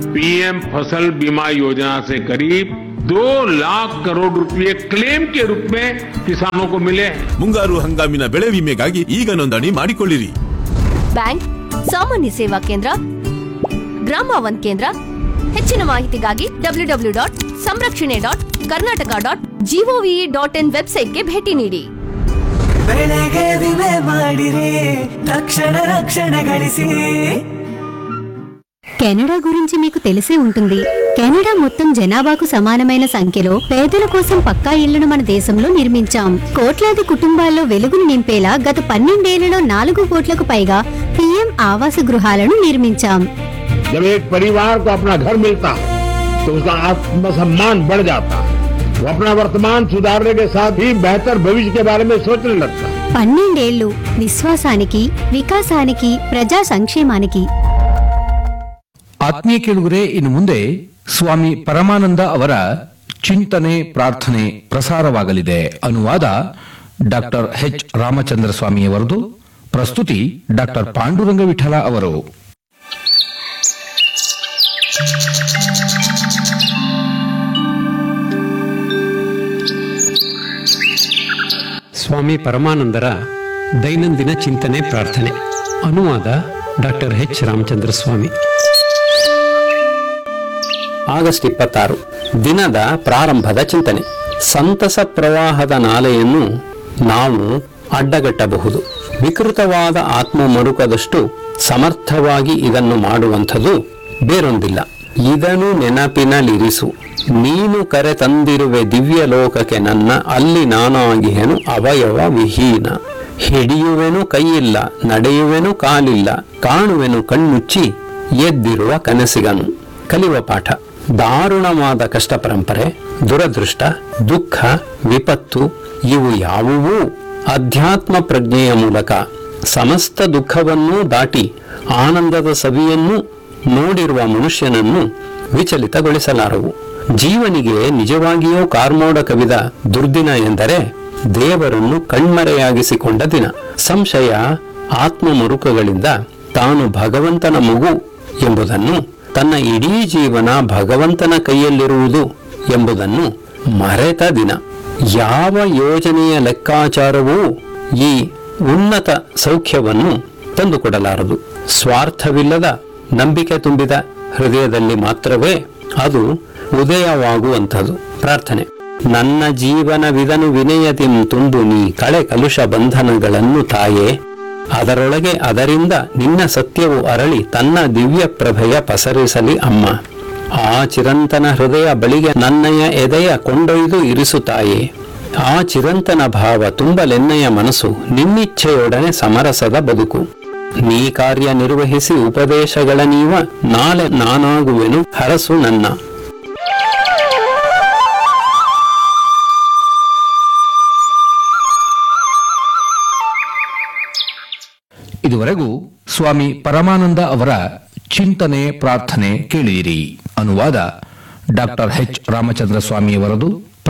PM फसल बीमा योजना से करीब दो लाख करोड़ रुपए क्लेम के रूप में किसानों को मिले हैं ಮುಂಗಾರು ಹಂಗಾಮಿನ ಬೆಳೆ ವಿಮೆಗಾಗಿ ಈಗ ನೋಂದಣಿ ಮಾಡಿಕೊಳ್ಳಿರಿ ಬ್ಯಾಂಕ್ ಸಾಮಾನ್ಯ ಸೇವಾ ಕೇಂದ್ರ ಗ್ರಾಮ ಒನ್ ಕೇಂದ್ರ ಹೆಚ್ಚಿನ ಮಾಹಿತಿಗಾಗಿ W W dot Sanrakshane dot Karnataka dot G O V dot in ವೆಬ್ಸೈಟ್ಗೆ ಭೇಟಿ ನೀಡಿ ಬೆಳೆಗೆ ವಿಮೆ ಮಾಡಿರಿ ತಕ್ಷಣ ರಕ್ಷಣೆ ಗಳಿಸಿ కెనడా గురించి మీకు తెలిసే ఉంటుంది కెనడా మొత్తం జనాభాకు సమానమైన సంఖ్యలో పేదల కోసం పక్కా ఇళ్లను మన దేశంలో నిర్మించాం కోట్లాది కుటుంబాల్లో వెలుగును నింపేలా గత పన్నెండేళ్లలో నాలుగు కోట్లకు పైగా పీఎం ఆవాస గృహాలను నిర్మించాం जब एक परिवार को अपना घर मिलता है तो उसका आत्मसम्मान बढ़ जाता है वो अपना वर्तमान सुधारने के साथ ही बेहतर भविष्य के बारे में सोचने लगता है పన్నెండేళ్లు విశ్వాసానికి వికాసానికి ప్రజా సంక్షేమానికి ಆತ್ಮೀಯ ಕೇಳುಗರೆ ಇನ್ನು ಮುಂದೆ ಸ್ವಾಮಿ ಪರಮಾನಂದ ಅವರ ಚಿಂತನೆ ಪ್ರಾರ್ಥನೆ ಪ್ರಸಾರವಾಗಲಿದೆ ಅನುವಾದ ಡಾಕ್ಟರ್ ಎಚ್ ರಾಮಚಂದ್ರ ಸ್ವಾಮಿಯವರದು ಪ್ರಸ್ತುತಿ ಡಾಕ್ಟರ್ ಪಾಂಡುರಂಗ ವಿಠಲ ಅವರು ಸ್ವಾಮಿ ಪರಮಾನಂದರ ದೈನಂದಿನ ಚಿಂತನೆ ಪ್ರಾರ್ಥನೆ ಅನುವಾದ doctor H Ramachandra Swamy August ಇಪ್ಪತ್ತಾರು ದಿನದ ಪ್ರಾರಂಭದ ಚಿಂತನೆ ಸಂತಸ ಪ್ರವಾಹದ ನಾಲೆಯನ್ನು ನಾವು ಅಡ್ಡಗಟ್ಟಬಹುದು ವಿಕೃತವಾದ ಆತ್ಮ ಮರುಕದಷ್ಟು ಸಮರ್ಥವಾಗಿ ಇದನ್ನು ಮಾಡುವಂಥದ್ದು ಬೇರೊಂದಿಲ್ಲ ಇದನ್ನು ನೆನಪಿನಲ್ಲಿರಿಸು ನೀನು ಕರೆ ತಂದಿರುವೆ ದಿವ್ಯ ಲೋಕಕ್ಕೆ ನನ್ನ ಅಲ್ಲಿ ನಾನಾಗಿಹೆನು ಅವಯವ ವಿಹೀನ ಹಿಡಿಯುವೆನು ಕೈಯಿಲ್ಲ ನಡೆಯುವೆನು ಕಾಲಿಲ್ಲ ಕಾಣುವೆನು ಕಣ್ಮುಚ್ಚಿ ಎದ್ದಿರುವ ಕನಸಿಗನು ಕಲಿಯುವ ಪಾಠ ದಾರುಣವಾದ ಕಷ್ಟ ಪರಂಪರೆ ದುರದೃಷ್ಟ ದುಃಖ ವಿಪತ್ತು ಇವು ಯಾವುವೂ ಅಧ್ಯಾತ್ಮ ಪ್ರಜ್ಞೆಯ ಮೂಲಕ ಸಮಸ್ತ ದುಃಖವನ್ನೂ ದಾಟಿ ಆನಂದದ ಸವಿಯನ್ನು ನೋಡಿರುವ ಮನುಷ್ಯನನ್ನು ವಿಚಲಿತಗೊಳಿಸಲಾರವು ಜೀವನಿಗೆ ನಿಜವಾಗಿಯೂ ಕಾರ್ಮೋಡ ಕವಿದ ದುರ್ದಿನ ಎಂದರೆ ದೇವರನ್ನು ಕಣ್ಮರೆಯಾಗಿಸಿಕೊಂಡ ದಿನ ಸಂಶಯ ಆತ್ಮ ಮರುಕಗಳಿಂದ ತಾನು ಭಗವಂತನ ಮಗು ಎಂಬುದನ್ನು ತನ್ನ ಇಡೀ ಜೀವನ ಭಗವಂತನ ಕೈಯಲ್ಲಿರುವುದು ಎಂಬುದನ್ನು ಮರೆತ ದಿನ ಯಾವ ಯೋಜನೆಯ ಲೆಕ್ಕಾಚಾರವೂ ಈ ಉನ್ನತ ಸೌಖ್ಯವನ್ನು ತಂದುಕೊಡಲಾರದು ಸ್ವಾರ್ಥವಿಲ್ಲದ ನಂಬಿಕೆ ತುಂಬಿದ ಹೃದಯದಲ್ಲಿ ಮಾತ್ರವೇ ಅದು ಉದಯವಾಗುವಂಥದ್ದು ಪ್ರಾರ್ಥನೆ ನನ್ನ ಜೀವನವಿದನು ವಿನಯತಿಂ ತುಂಬು ನೀ ಕಳೆ ಕಲುಷ ಬಂಧನಗಳನ್ನು ತಾಯೇ ಅದರೊಳಗೆ ಅದರಿಂದ ನಿನ್ನ ಸತ್ಯವು ಅರಳಿ ತನ್ನ ದಿವ್ಯ ಪ್ರಭೆಯ ಪಸರಿಸಲಿ ಅಮ್ಮ ಆ ಚಿರಂತನ ಹೃದಯ ಬಳಿಗೆ ನನ್ನಯ ಎದೆಯ ಕೊಂಡೊಯ್ದು ಇರಿಸುತ್ತಾಯೇ ಆ ಚಿರಂತನ ಭಾವ ತುಂಬಲೆನ್ನೆಯ ಮನಸ್ಸು ನಿನ್ನಿಚ್ಛೆಯೊಡನೆ ಸಮರಸದ ಬದುಕು ನೀ ಕಾರ್ಯ ನಿರ್ವಹಿಸಿ ಉಪದೇಶಗಳ ನೀವ ನಾಳೆ ನಾನಾಗುವೆನು ಹರಸು ನನ್ನ ಇದುವರೆಗೂ ಸ್ವಾಮಿ ಪರಮಾನಂದ ಅವರ ಚಿಂತನೆ ಪ್ರಾರ್ಥನೆ ಕೇಳಿದಿರಿ ಅನುವಾದ ಡಾಕ್ಟರ್ ಎಚ್ ರಾಮಚಂದ್ರ ಸ್ವಾಮಿಯವರದು